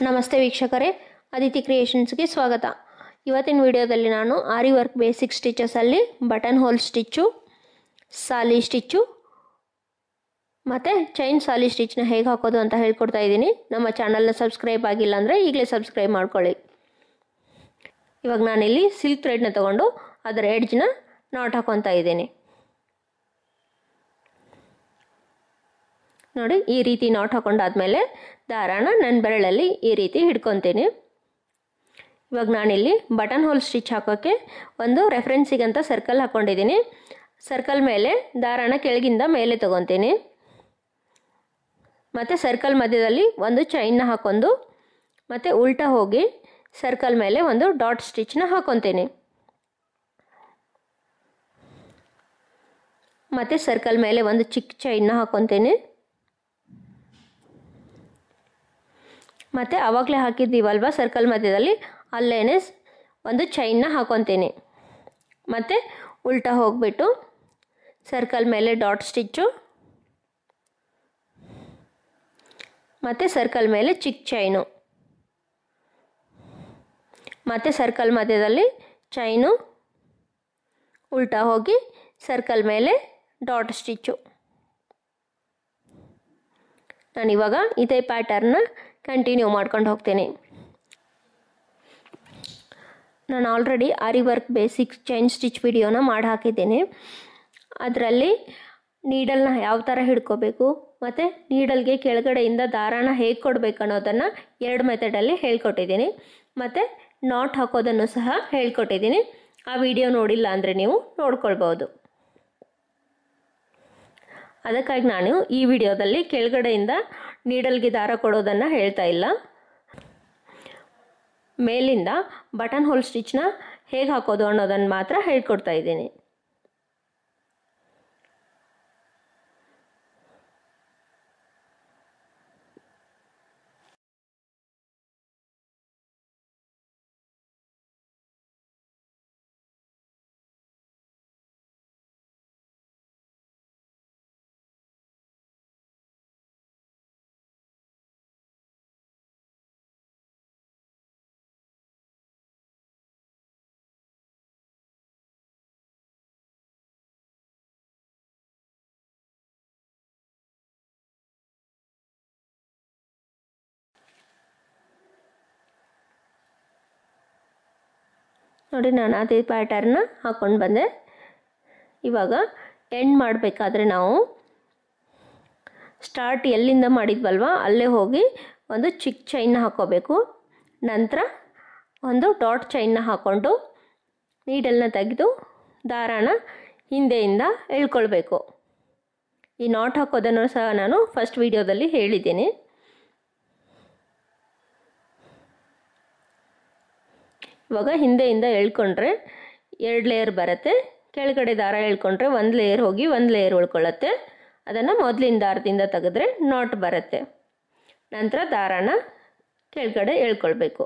ನಮಸ್ತೆ ವೀಕ್ಷಕರೇ ಅದಿತಿ ಕ್ರಿಯೇಷನ್ಸ್ಗೆ ಸ್ವಾಗತ ಇವತ್ತಿನ ವಿಡಿಯೋದಲ್ಲಿ ನಾನು ಆರಿ ವರ್ಕ್ ಬೇಸಿಕ್ ಸ್ಟಿಚಸಲ್ಲಿ ಬಟನ್ ಹೋಲ್ ಸ್ಟಿಚ್ಚು ಸಾಲಿ ಸ್ಟಿಚ್ಚು ಮತ್ತು ಚೈನ್ ಸಾಲಿ ಸ್ಟಿಚ್ನ ಹೇಗೆ ಹಾಕೋದು ಅಂತ ಹೇಳ್ಕೊಡ್ತಾ ಇದ್ದೀನಿ ನಮ್ಮ ಚಾನಲ್ನ ಸಬ್ಸ್ಕ್ರೈಬ್ ಆಗಿಲ್ಲ ಅಂದರೆ ಈಗಲೇ ಸಬ್ಸ್ಕ್ರೈಬ್ ಮಾಡ್ಕೊಳ್ಳಿ ಇವಾಗ ನಾನಿಲ್ಲಿ ಸಿಲ್ಕ್ ಥ್ರೆಡ್ನ ತೊಗೊಂಡು ಅದರ ಎಡ್ಜ್ನ ನಾಟ್ ಹಾಕೊತಾ ಇದ್ದೀನಿ ನೋಡಿ ಈ ರೀತಿ ನಾಟ್ ಹಾಕೊಂಡಾದ್ಮೇಲೆ ದಾರಾನ ನನ್ನ ಬೆರಳಲ್ಲಿ ಈ ರೀತಿ ಹಿಡ್ಕೊತೀನಿ ಇವಾಗ ನಾನಿಲ್ಲಿ ಬಟನ್ ಹೋಲ್ ಸ್ಟಿಚ್ ಹಾಕೋಕ್ಕೆ ಒಂದು ರೆಫರೆನ್ಸಿಗಂತ ಸರ್ಕಲ್ ಹಾಕ್ಕೊಂಡಿದ್ದೀನಿ ಸರ್ಕಲ್ ಮೇಲೆ ದಾರಾನ ಕೆಳಗಿಂದ ಮೇಲೆ ತೊಗೊತೀನಿ ಮತ್ತು ಸರ್ಕಲ್ ಮಧ್ಯದಲ್ಲಿ ಒಂದು ಚೈನ್ನ ಹಾಕೊಂಡು ಮತ್ತು ಉಲ್ಟಾ ಹೋಗಿ ಸರ್ಕಲ್ ಮೇಲೆ ಒಂದು ಡಾಟ್ ಸ್ಟಿಚ್ನ ಹಾಕೊತೀನಿ ಮತ್ತು ಸರ್ಕಲ್ ಮೇಲೆ ಒಂದು ಚಿಕ್ಕ ಚೈನ್ನ ಹಾಕೊತೀನಿ ಮತ್ತು ಆವಾಗಲೇ ಹಾಕಿದ್ದೀವಲ್ವ ಸರ್ಕಲ್ ಮಧ್ಯದಲ್ಲಿ ಅಲ್ಲೇನೆ ಒಂದು ಚೈನ್ನ ಹಾಕೊತೀನಿ ಮತ್ತು ಉಲ್ಟಾ ಹೋಗಿಬಿಟ್ಟು ಸರ್ಕಲ್ ಮೇಲೆ ಡಾಟ್ ಸ್ಟಿಚ್ಚು ಮತ್ತು ಸರ್ಕಲ್ ಮೇಲೆ ಚಿಕ್ಕ ಚೈನು ಮತ್ತು ಸರ್ಕಲ್ ಮಧ್ಯದಲ್ಲಿ ಚೈನು ಉಲ್ಟಾ ಹೋಗಿ ಸರ್ಕಲ್ ಮೇಲೆ ಡಾಟ್ ಸ್ಟಿಚ್ಚು ನಾನಿವಾಗ ಇದೇ ಪ್ಯಾಟರ್ನ ಕಂಟಿನ್ಯೂ ಮಾಡ್ಕೊಂಡು ಹೋಗ್ತೀನಿ ನಾನು already aari work basic chain stitch ವಿಡಿಯೋನ ಮಾಡಿ ಹಾಕಿದ್ದೀನಿ ಅದರಲ್ಲಿ ನೀಡಲ್ನ ಯಾವ ಥರ ಹಿಡ್ಕೋಬೇಕು ಮತ್ತು ನೀಡಲ್ಗೆ ಕೆಳಗಡೆಯಿಂದ ದಾರಾನ ಹೇಗೆ ಕೊಡಬೇಕು ಅನ್ನೋದನ್ನು ಎರಡು ಮೆಥಡಲ್ಲಿ ಹೇಳ್ಕೊಟ್ಟಿದ್ದೀನಿ ಮತ್ತು ನಾಟ್ ಹಾಕೋದನ್ನು ಸಹ ಹೇಳ್ಕೊಟ್ಟಿದ್ದೀನಿ ಆ ವಿಡಿಯೋ ನೋಡಿಲ್ಲ ಅಂದರೆ ನೀವು ನೋಡ್ಕೊಳ್ಬೋದು ಅದಕ್ಕಾಗಿ ನಾನು ಈ ವಿಡಿಯೋದಲ್ಲಿ ಕೆಳಗಡೆಯಿಂದ ನೀಡಲ್ಗೆ ದಾರ ಕೊಡೋದನ್ನು ಹೇಳ್ತಾ ಇಲ್ಲ ಮೇಲಿಂದ ಬಟನ್ ಹೋಲ್ ಸ್ಟಿಚ್ನ ಹೇಗೆ ಹಾಕೋದು ಅನ್ನೋದನ್ನು ಮಾತ್ರ ಹೇಳ್ಕೊಡ್ತಾ ಇದ್ದೀನಿ ನೋಡಿ ನಾನು ಅದೇ ಪ್ಯಾಟರ್ನ ಹಾಕ್ಕೊಂಡು ಬಂದೆ ಇವಾಗ ಎಂಡ್ ಮಾಡಬೇಕಾದ್ರೆ ನಾವು ಸ್ಟಾರ್ಟ್ ಎಲ್ಲಿಂದ ಮಾಡಿದ್ವಲ್ವ ಅಲ್ಲೇ ಹೋಗಿ ಒಂದು ಚಿಕ್ಕ ಚೈನ್ನ ಹಾಕ್ಕೋಬೇಕು ನಂತರ ಒಂದು ಡಾಟ್ ಚೈನ್ನ ಹಾಕ್ಕೊಂಡು ನೀಡಲ್ನ ತೆಗೆದು ದಾರಾನ ಹಿಂದೆಯಿಂದ ಎಳ್ಕೊಳ್ಬೇಕು ಈ ನಾಟ್ ಹಾಕೋದನ್ನು ಸಹ ನಾನು ಫಸ್ಟ್ ವಿಡಿಯೋದಲ್ಲಿ ಹೇಳಿದ್ದೀನಿ ಇವಾಗ ಹಿಂದೆಯಿಂದ ಎಳ್ಕೊಂಡ್ರೆ ಎರಡು ಲೇಯರ್ ಬರುತ್ತೆ ಕೆಳಗಡೆ ದಾರ ಎಳ್ಕೊಂಡ್ರೆ ಒಂದು ಲೇಯರ್ ಹೋಗಿ ಒಂದು ಲೇಯರ್ ಉಳ್ಕೊಳ್ಳುತ್ತೆ ಅದನ್ನು ಮೊದಲಿನ ದಾರದಿಂದ ತೆಗೆದ್ರೆ ನಾಟ್ ಬರುತ್ತೆ ನಂತರ ದಾರಾನ ಕೆಳಗಡೆ ಎಳ್ಕೊಳ್ಬೇಕು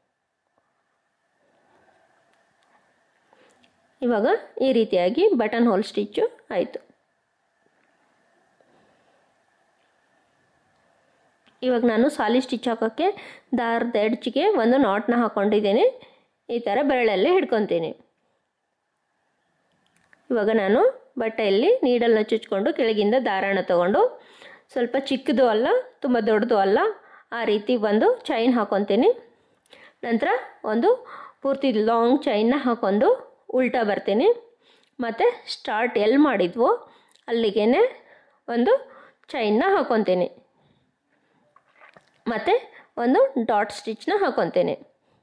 ಇವಾಗ ಈ ರೀತಿಯಾಗಿ ಬಟನ್ ಹೋಲ್ ಸ್ಟಿಚ್ಚು ಆಯಿತು ಇವಾಗ ನಾನು ಸಾಲಿ ಸ್ಟಿಚ್ ಹಾಕೋಕ್ಕೆ ದಾರದ ಎಡ್ಜ್ಗೆ ಒಂದು ನಾಟ್ನ ಹಾಕ್ಕೊಂಡಿದ್ದೀನಿ ಈ ಥರ ಬೆರಳಲ್ಲಿ ಹಿಡ್ಕೊತೀನಿ ಇವಾಗ ನಾನು ಬಟ್ಟೆಯಲ್ಲಿ ನೀಡಲ್ನ ಚುಚ್ಕೊಂಡು ಕೆಳಗಿಂದ ದಾರಾಣ ತಗೊಂಡು ಸ್ವಲ್ಪ ಚಿಕ್ಕದು ಅಲ್ಲ ತುಂಬ ದೊಡ್ಡದು ಅಲ್ಲ ಆ ರೀತಿ ಒಂದು ಚೈನ್ ಹಾಕ್ಕೊತೀನಿ ನಂತರ ಒಂದು ಪೂರ್ತಿ ಲಾಂಗ್ ಚೈನ್ನ ಹಾಕ್ಕೊಂಡು ಉಲ್ಟಾ ಬರ್ತೀನಿ ಮತ್ತು ಸ್ಟಾರ್ಟ್ ಎಲ್ಲಿ ಮಾಡಿದ್ವೋ ಅಲ್ಲಿಗೆ ಒಂದು ಚೈನ್ನ ಹಾಕ್ಕೊತೀನಿ ಮತ್ತು ಒಂದು ಡಾಟ್ ಸ್ಟಿಚ್ನ ಹಾಕ್ಕೊತೀನಿ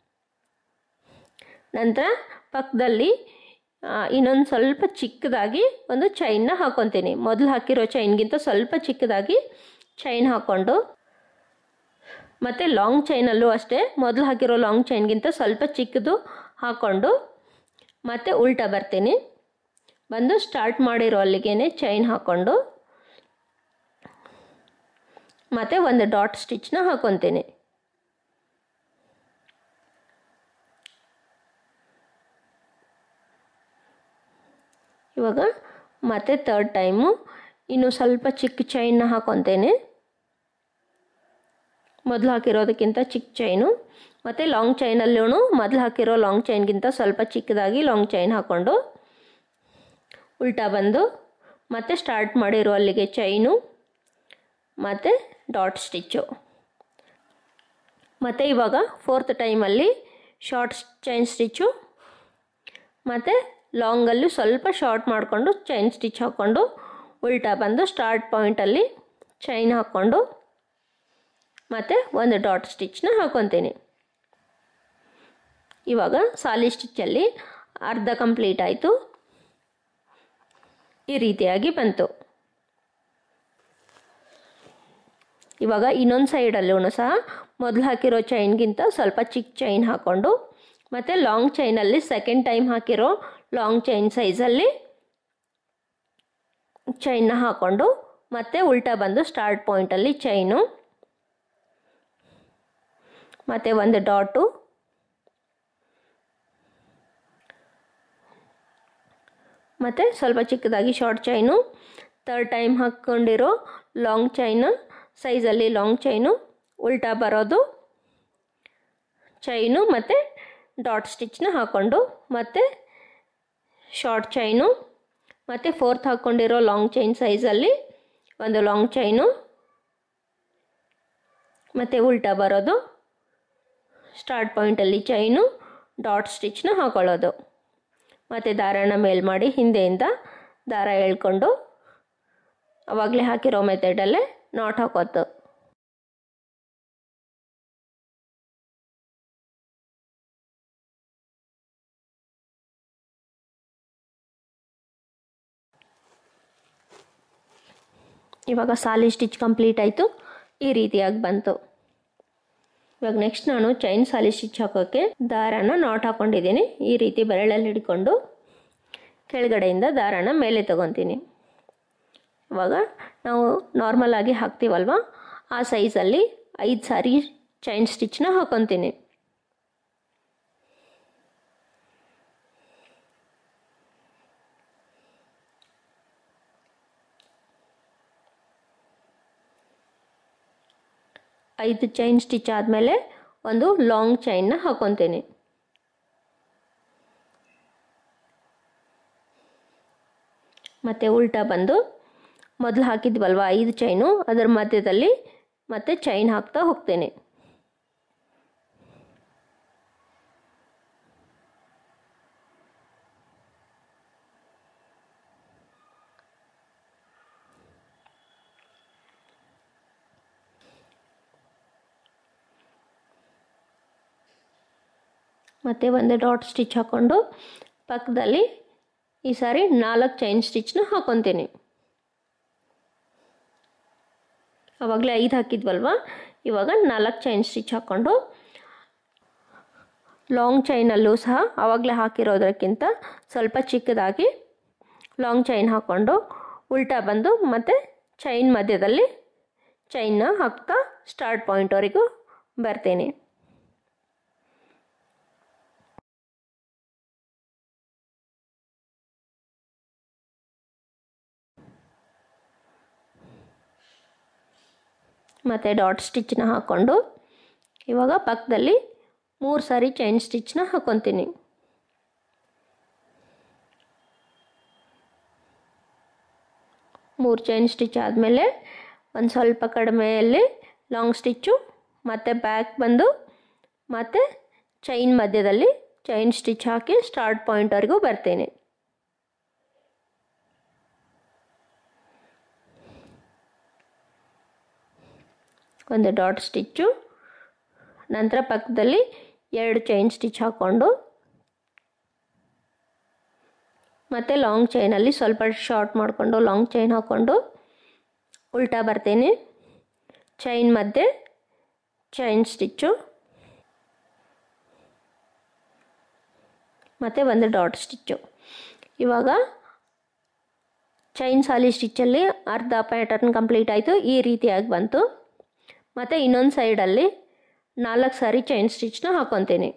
ನಂತರ ಪಕ್ಕದಲ್ಲಿ ಇನ್ನೊಂದು ಸ್ವಲ್ಪ ಚಿಕ್ಕದಾಗಿ ಒಂದು ಚೈನ್ನ ಹಾಕ್ಕೊತೀನಿ ಮೊದಲು ಹಾಕಿರೋ ಚೈನ್ಗಿಂತ ಸ್ವಲ್ಪ ಚಿಕ್ಕದಾಗಿ ಚೈನ್ ಹಾಕ್ಕೊಂಡು ಮತ್ತು ಲಾಂಗ್ ಚೈನಲ್ಲೂ ಅಷ್ಟೇ ಮೊದಲು ಹಾಕಿರೋ ಲಾಂಗ್ ಚೈನ್ಗಿಂತ ಸ್ವಲ್ಪ ಚಿಕ್ಕದು ಹಾಕ್ಕೊಂಡು ಮತ್ತು ಉಲ್ಟಾ ಬರ್ತೀನಿ ಬಂದು ಸ್ಟಾರ್ಟ್ ಮಾಡಿರೋ ಅಲ್ಲಿಗೆ ಚೈನ್ ಹಾಕ್ಕೊಂಡು ಮತ್ತು ಒಂದು ಡಾಟ್ ಸ್ಟಿಚ್ನ ಹಾಕ್ಕೊತೀನಿ ಇವಾಗ ಮತ್ತೆ ತರ್ಡ್ ಟೈಮು ಇನ್ನು ಸ್ವಲ್ಪ ಚಿಕ್ಕ ಚೈನ್ನ ಹಾಕ್ಕೊತೇನೆ ಮೊದಲು ಹಾಕಿರೋದಕ್ಕಿಂತ ಚಿಕ್ಕ ಚೈನು ಮತ್ತು ಲಾಂಗ್ ಚೈನಲ್ಲೂ ಮೊದಲು ಹಾಕಿರೋ ಲಾಂಗ್ ಚೈನ್ಗಿಂತ ಸ್ವಲ್ಪ ಚಿಕ್ಕದಾಗಿ ಲಾಂಗ್ ಚೈನ್ ಹಾಕ್ಕೊಂಡು ಉಲ್ಟಾ ಬಂದು ಮತ್ತೆ ಸ್ಟಾರ್ಟ್ ಮಾಡಿರೋ ಅಲ್ಲಿಗೆ ಚೈನು ಮತ್ತು ಡಾಟ್ ಸ್ಟಿಚ್ಚು ಮತ್ತು ಇವಾಗ ಫೋರ್ತ್ ಟೈಮಲ್ಲಿ ಶಾರ್ಟ್ ಚೈನ್ ಸ್ಟಿಚ್ಚು ಮತ್ತು ಲಾಂಗಲ್ಲೂ ಸ್ವಲ್ಪ ಶಾರ್ಟ್ ಮಾಡಿಕೊಂಡು ಚೈನ್ ಸ್ಟಿಚ್ ಹಾಕ್ಕೊಂಡು ಉಲ್ಟಾ ಬಂದು ಸ್ಟಾರ್ಟ್ ಪಾಯಿಂಟಲ್ಲಿ ಚೈನ್ ಹಾಕ್ಕೊಂಡು ಮತ್ತು ಒಂದು ಡಾಟ್ ಸ್ಟಿಚ್ನ ಹಾಕ್ಕೊತೀನಿ ಇವಾಗ ಸಾಲಿ ಸ್ಟಿಚ್ಚಲ್ಲಿ ಅರ್ಧ ಕಂಪ್ಲೀಟ್ ಆಯಿತು ಈ ರೀತಿಯಾಗಿ ಬಂತು ಇವಾಗ ಇನ್ನೊಂದು ಸೈಡಲ್ಲೂ ಸಹ ಮೊದಲು ಹಾಕಿರೋ ಚೈನ್ಗಿಂತ ಸ್ವಲ್ಪ ಚಿಕ್ಕ ಚೈನ್ ಹಾಕ್ಕೊಂಡು ಮತ್ತು ಲಾಂಗ್ ಚೈನಲ್ಲಿ ಸೆಕೆಂಡ್ ಟೈಮ್ ಹಾಕಿರೋ ಲಾಂಗ್ ಚೈನ್ ಸೈಜಲ್ಲಿ ಚೈನ್ನ ಹಾಕ್ಕೊಂಡು ಮತ್ತೆ ಉಲ್ಟಾ ಬಂದು ಸ್ಟಾರ್ಟ್ ಪಾಯಿಂಟಲ್ಲಿ ಚೈನು ಮತ್ತು ಒಂದು ಡಾಟು ಮತ್ತು ಸ್ವಲ್ಪ ಚಿಕ್ಕದಾಗಿ ಶಾರ್ಟ್ ಚೈನು ತರ್ಡ್ ಟೈಮ್ ಹಾಕ್ಕೊಂಡಿರೋ ಲಾಂಗ್ ಚೈನು ಸೈಜಲ್ಲಿ ಲಾಂಗ್ ಚೈನು ಉಲ್ಟಾ ಬರೋದು ಚೈನು ಮತ್ತು ಡಾಟ್ ಸ್ಟಿಚ್ನ ಹಾಕ್ಕೊಂಡು ಮತ್ತು ಶಾರ್ಟ್ ಚೈನು ಮತ್ತು ಫೋರ್ತ್ ಹಾಕ್ಕೊಂಡಿರೋ ಲಾಂಗ್ ಚೈನ್ ಸೈಜಲ್ಲಿ ಒಂದು ಲಾಂಗ್ ಚೈನು ಮತ್ತು ಉಲ್ಟಾ ಬರೋದು ಸ್ಟಾರ್ಟ್ ಪಾಯಿಂಟಲ್ಲಿ ಚೈನು ಡಾಟ್ ಸ್ಟಿಚ್ನ ಹಾಕೊಳ್ಳೋದು ಮತ್ತು ದಾರನ ಮೇಲ್ ಮಾಡಿ ಹಿಂದೆಯಿಂದ ದಾರ ಎಳ್ಕೊಂಡು ಅವಾಗಲೇ ಹಾಕಿರೋ ಮೆಥಡಲ್ಲೇ ನಾಟ್ ಹಾಕೋದು ಇವಾಗ ಸಾಲಿ ಸ್ಟಿಚ್ ಕಂಪ್ಲೀಟ್ ಆಯಿತು ಈ ರೀತಿಯಾಗಿ ಬಂತು ಇವಾಗ ನೆಕ್ಸ್ಟ್ ನಾನು ಚೈನ್ ಸಾಲಿ ಸ್ಟಿಚ್ ಹಾಕೋಕ್ಕೆ ದಾರಾನ ನಾಟ್ ಹಾಕ್ಕೊಂಡಿದ್ದೀನಿ ಈ ರೀತಿ ಬೆರಳಲ್ಲಿ ಹಿಡ್ಕೊಂಡು ಕೆಳಗಡೆಯಿಂದ ದಾರಾನ ಮೇಲೆ ತಗೊತೀನಿ ಇವಾಗ ನಾವು ನಾರ್ಮಲ್ ಆಗಿ ಹಾಕ್ತೀವಲ್ವ ಆ ಸೈಜಲ್ಲಿ ಐದು ಸಾರಿ ಚೈನ್ ಸ್ಟಿಚ್ನ ಹಾಕೊತೀನಿ ಐದು ಚೈನ್ ಸ್ಟಿಚ್ ಆದಮೇಲೆ ಒಂದು ಲಾಂಗ್ ಚೈನ್ನ ಹಾಕೊತೀನಿ ಮತ್ತು ಉಲ್ಟಾ ಬಂದು ಮೊದಲು ಹಾಕಿದ್ವಲ್ವ ಐದು ಚೈನು ಅದರ ಮಧ್ಯದಲ್ಲಿ ಮತ್ತೆ ಚೈನ್ ಹಾಕ್ತಾ ಹೋಗ್ತೇನೆ ಮತ್ತು ಒಂದು ಡಾಟ್ ಸ್ಟಿಚ್ ಹಾಕ್ಕೊಂಡು ಪಕ್ಕದಲ್ಲಿ ಈ ಸಾರಿ ನಾಲ್ಕು ಚೈನ್ ಸ್ಟಿಚ್ನ ಹಾಕೊತೀನಿ ಆವಾಗಲೇ ಐದು ಹಾಕಿದ್ವಲ್ವ ಇವಾಗ ನಾಲ್ಕು ಚೈನ್ ಸ್ಟಿಚ್ ಹಾಕ್ಕೊಂಡು ಲಾಂಗ್ ಚೈನಲ್ಲೂ ಸಹ ಆವಾಗಲೇ ಹಾಕಿರೋದಕ್ಕಿಂತ ಸ್ವಲ್ಪ ಚಿಕ್ಕದಾಗಿ ಲಾಂಗ್ ಚೈನ್ ಹಾಕ್ಕೊಂಡು ಉಲ್ಟಾ ಬಂದು ಮತ್ತು ಚೈನ್ ಮಧ್ಯದಲ್ಲಿ ಚೈನ್ನ ಹಾಕ್ತಾ ಸ್ಟಾರ್ಟ್ ಪಾಯಿಂಟ್ವರೆಗೂ ಬರ್ತೀನಿ ಮತ್ತು ಡಾಟ್ ಸ್ಟಿಚ್ನ ಹಾಕ್ಕೊಂಡು ಇವಾಗ ಪಕ್ಕದಲ್ಲಿ ಮೂರು ಸಾರಿ ಚೈನ್ ಸ್ಟಿಚ್ನ ಹಾಕ್ಕೊತೀನಿ ಮೂರು ಚೈನ್ ಸ್ಟಿಚ್ ಆದಮೇಲೆ ಒಂದು ಸ್ವಲ್ಪ ಕಡಿಮೆಯಲ್ಲಿ ಲಾಂಗ್ ಸ್ಟಿಚ್ಚು ಮತ್ತು ಬ್ಯಾಕ್ ಬಂದು ಮತ್ತು ಚೈನ್ ಮಧ್ಯದಲ್ಲಿ ಚೈನ್ ಸ್ಟಿಚ್ ಹಾಕಿ ಸ್ಟಾರ್ಟ್ ಪಾಯಿಂಟ್ವರೆಗೂ ಬರ್ತೀನಿ ಒಂದು ಡಾಟ್ ಸ್ಟಿಚ್ಚು ನಂತರ ಪಕ್ಕದಲ್ಲಿ ಎರಡು ಚೈನ್ ಸ್ಟಿಚ್ ಹಾಕ್ಕೊಂಡು ಮತ್ತು ಲಾಂಗ್ ಚೈನಲ್ಲಿ ಸ್ವಲ್ಪ ಶಾರ್ಟ್ ಮಾಡಿಕೊಂಡು ಲಾಂಗ್ ಚೈನ್ ಹಾಕ್ಕೊಂಡು ಉಲ್ಟಾ ಬರ್ತೀನಿ ಚೈನ್ ಮಧ್ಯೆ ಚೈನ್ ಸ್ಟಿಚ್ಚು ಮತ್ತು ಒಂದು ಡಾಟ್ ಸ್ಟಿಚ್ಚು ಇವಾಗ ಚೈನ್ ಸಾಲಿ ಸ್ಟಿಚ್ಚಲ್ಲಿ ಅರ್ಧ ಪ್ಯಾಟರ್ನ್ ಕಂಪ್ಲೀಟ್ ಆಯಿತು ಈ ರೀತಿಯಾಗಿ ಬಂತು ಮತ್ತು ಇನ್ನೊಂದು ಸೈಡಲ್ಲಿ ನಾಲ್ಕು ಸಾರಿ ಚೈನ್ ಸ್ಟಿಚ್ನ ಹಾಕ್ಕೊತೀನಿ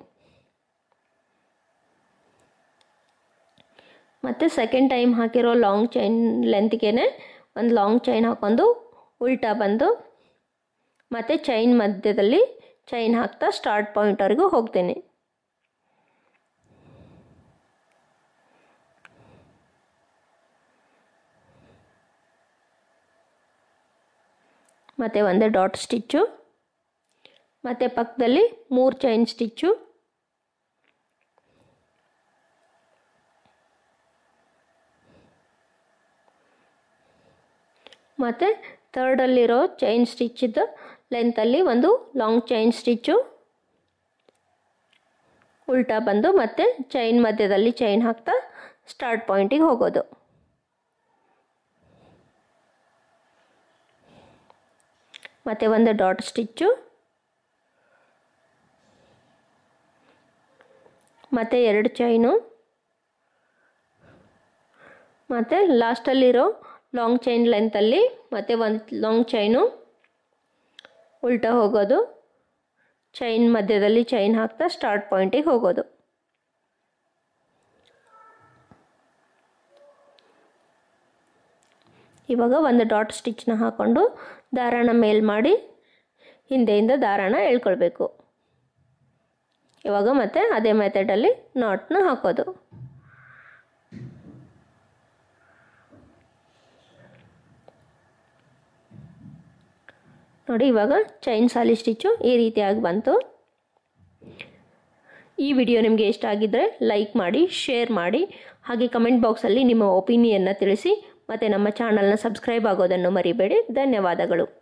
ಮತ್ತು ಸೆಕೆಂಡ್ ಟೈಮ್ ಹಾಕಿರೋ ಲಾಂಗ್ ಚೈನ್ ಲೆಂತ್ಗೆ ಒಂದು ಲಾಂಗ್ ಚೈನ್ ಹಾಕ್ಕೊಂಡು ಉಲ್ಟಾ ಬಂದು ಮತ್ತು ಚೈನ್ ಮಧ್ಯದಲ್ಲಿ ಚೈನ್ ಹಾಕ್ತಾ ಸ್ಟಾರ್ಟ್ ಪಾಯಿಂಟ್ವರೆಗೂ ಹೋಗ್ತೀನಿ ಮತ್ತು ಒಂದು ಡಾಟ್ ಸ್ಟಿಚ್ಚು ಮತ್ತು ಪಕ್ಕದಲ್ಲಿ ಮೂರು ಚೈನ್ ಸ್ಟಿಚ್ಚು ಮತ್ತು ಥರ್ಡಲ್ಲಿರೋ ಚೈನ್ ಸ್ಟಿಚ್ಚಿದ್ದು ಲೆಂತಲ್ಲಿ ಒಂದು ಲಾಂಗ್ ಚೈನ್ ಸ್ಟಿಚ್ಚು ಉಲ್ಟಾ ಬಂದು ಮತ್ತೆ ಚೈನ್ ಮಧ್ಯದಲ್ಲಿ ಚೈನ್ ಹಾಕ್ತಾ ಸ್ಟಾರ್ಟ್ ಪಾಯಿಂಟಿಗೆ ಹೋಗೋದು ಮತ್ತು ಒಂದು ಡಾಟ್ ಸ್ಟಿಚ್ಚು ಮತ್ತು ಎರಡು ಚೈನು ಮತ್ತು ಲಾಸ್ಟಲ್ಲಿರೋ ಲಾಂಗ್ ಚೈನ್ ಲೆಂತಲ್ಲಿ ಮತ್ತು ಒಂದು ಲಾಂಗ್ ಚೈನು ಉಲ್ಟಾ ಹೋಗೋದು ಚೈನ್ ಮಧ್ಯದಲ್ಲಿ ಚೈನ್ ಹಾಕ್ತಾ ಸ್ಟಾರ್ಟ್ ಪಾಯಿಂಟಿಗೆ ಹೋಗೋದು ಇವಾಗ ಒಂದು ಡಾಟ್ ಸ್ಟಿಚ್ನ ಹಾಕ್ಕೊಂಡು ದಾರಾನ ಮೇಲ್ ಮಾಡಿ ಹಿಂದೆಯಿಂದ ದಾರಾನ ಎಳ್ಕೊಳ್ಬೇಕು ಇವಾಗ ಮತ್ತೆ ಅದೇ ಮೆಥಡಲ್ಲಿ ನಾಟ್ನ ಹಾಕೋದು ನೋಡಿ ಇವಾಗ ಚೈನ್ ಸಾಲಿ ಸ್ಟಿಚ್ಚು ಈ ರೀತಿಯಾಗಿ ಬಂತು ಈ ವಿಡಿಯೋ ನಿಮಗೆ ಇಷ್ಟ ಆಗಿದ್ದರೆ ಲೈಕ್ ಮಾಡಿ ಶೇರ್ ಮಾಡಿ ಹಾಗೆ ಕಮೆಂಟ್ ಬಾಕ್ಸಲ್ಲಿ ನಿಮ್ಮ ಒಪಿನಿಯನ್ನ ತಿಳಿಸಿ ಮತ್ತು ನಮ್ಮ ಚಾನಲ್ನ ಸಬ್ಸ್ಕ್ರೈಬ್ ಆಗೋದನ್ನು ಮರಿಬೇಡಿ ಧನ್ಯವಾದಗಳು